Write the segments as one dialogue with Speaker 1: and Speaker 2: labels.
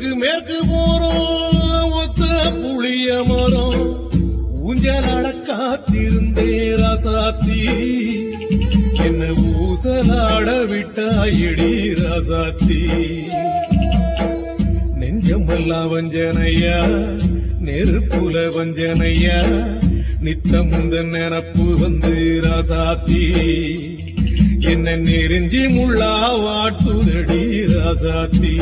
Speaker 1: ஊருக்கு மேற்கு போறோம் ஒத்த புளிய மரம் ஊஞ்சலாட காத்திருந்தே ராசாத்தி என்ன ஊசலாட விட்டாயடி ராசாத்தி நெஞ்சமெல்லாம் வஞ்சனையா நெருப்புல வஞ்சனையா நித்தம் இந்த நினப்பு வந்து ராசாத்தி என்ன நெருஞ்சி முள்ளா வாட்டுதடி ராசாத்தி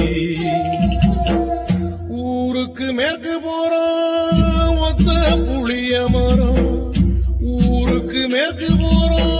Speaker 1: ஊருக்கு மேற்கு போறோம் ஒத்த புளிய மரம் ஊருக்கு மேற்கு போறோம்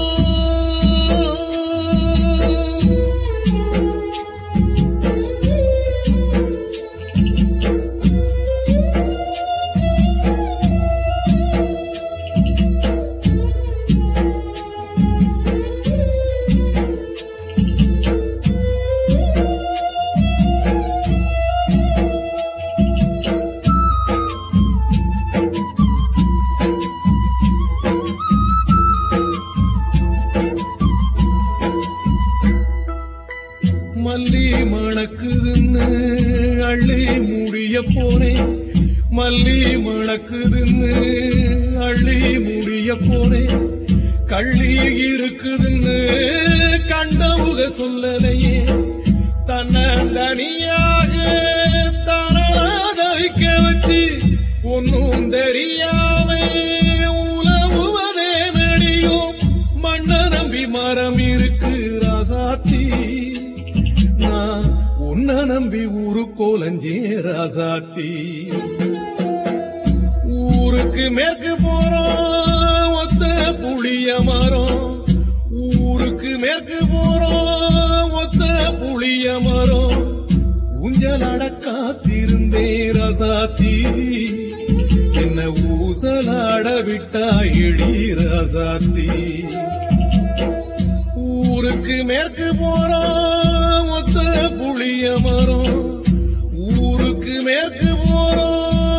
Speaker 1: மல்லி மணக்குதுன்னு அள்ளி முடிய போனேன் மல்லி மணக்குதுன்னு அள்ளி முடிய போனேன் கள்ளி இருக்குதுன்னு கண்டவுக சொல்லலையே தன்னை தனியாக தனத வைக்க வச்சு ஒன்னும் தெரியாம உலவுவதே நடியும் மண்ண நம்பி மரம் இருக்கு ராசாத்தி நான் உன்ன நம்பி ஊரு கோலஞ்சே ராசாத்தி ஊருக்கு மேற்கு போறோம் ஒத்த புளிய மரம் ஊருக்கு மேற்கு போறோம் ஒத்த புளிய மரம் ஊஞ்சலாட காத்திருந்தே ரசாத்தி என்ன ஊசலாட விட்டா இடி ரசாத்தி ஊருக்கு மேற்கு போறோம் ஒத்த புளிய மரம் ஊருக்கு மேற்கு போறோம்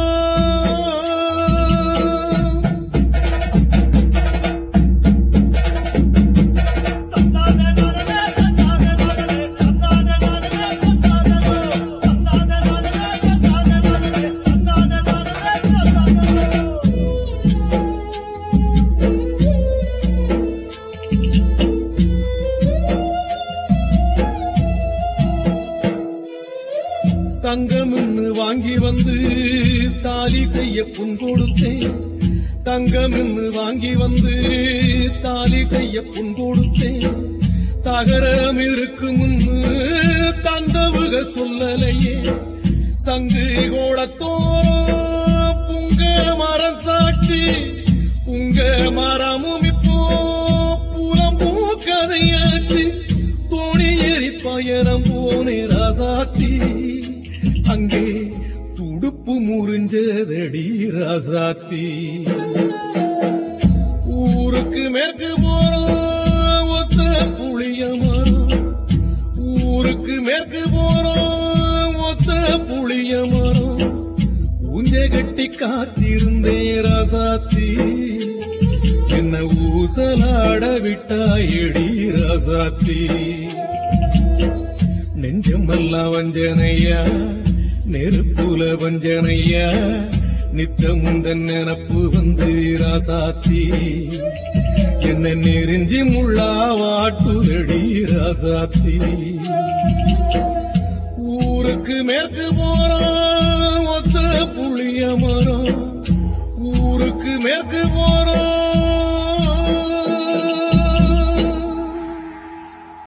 Speaker 1: தங்கம்னு வாங்கி வந்து தாலி செய்ய புன் கொடுத்தேன் தங்கம்னு வாங்கி வந்து தாலி செய்ய புன் கொடுத்தேன் தகரம் இருக்கு முன்னு தந்தவுக சொல்லலையே சங்கு கோடத்தோரம் புங்க மரம் சாட்டி புங்க மரமும் இப்போ புலம்பூ கதையாச்சு தோணி ஏறி பயணம் போனே ராசாத்தி அங்கே துடுப்பு முறிஞ்சதடி ராசாத்தி ஊருக்கு மேற்கு போறோம் ஒத்த புளிய மரம் ஊருக்கு மேற்கு போறோம் ஒத்த புளிய மரம் ஊஞ்ச கட்டி காத்திருந்தே ராசாத்தி என்ன ஊசலாட விட்டாயடி ராசாத்தி நெஞ்சமெல்லாம் வஞ்சனையா நெருப்புல வஞ்சனையா நித்தம் உந்தன் நினப்பு வந்து ராசாத்தி என்ன நெருஞ்சி முள்ளா வாட்டுதடி ராசாத்தி ஊருக்கு மேற்கு போறோம் ஒத்த புளிய மரம் ஊருக்கு மேற்கு போறோம்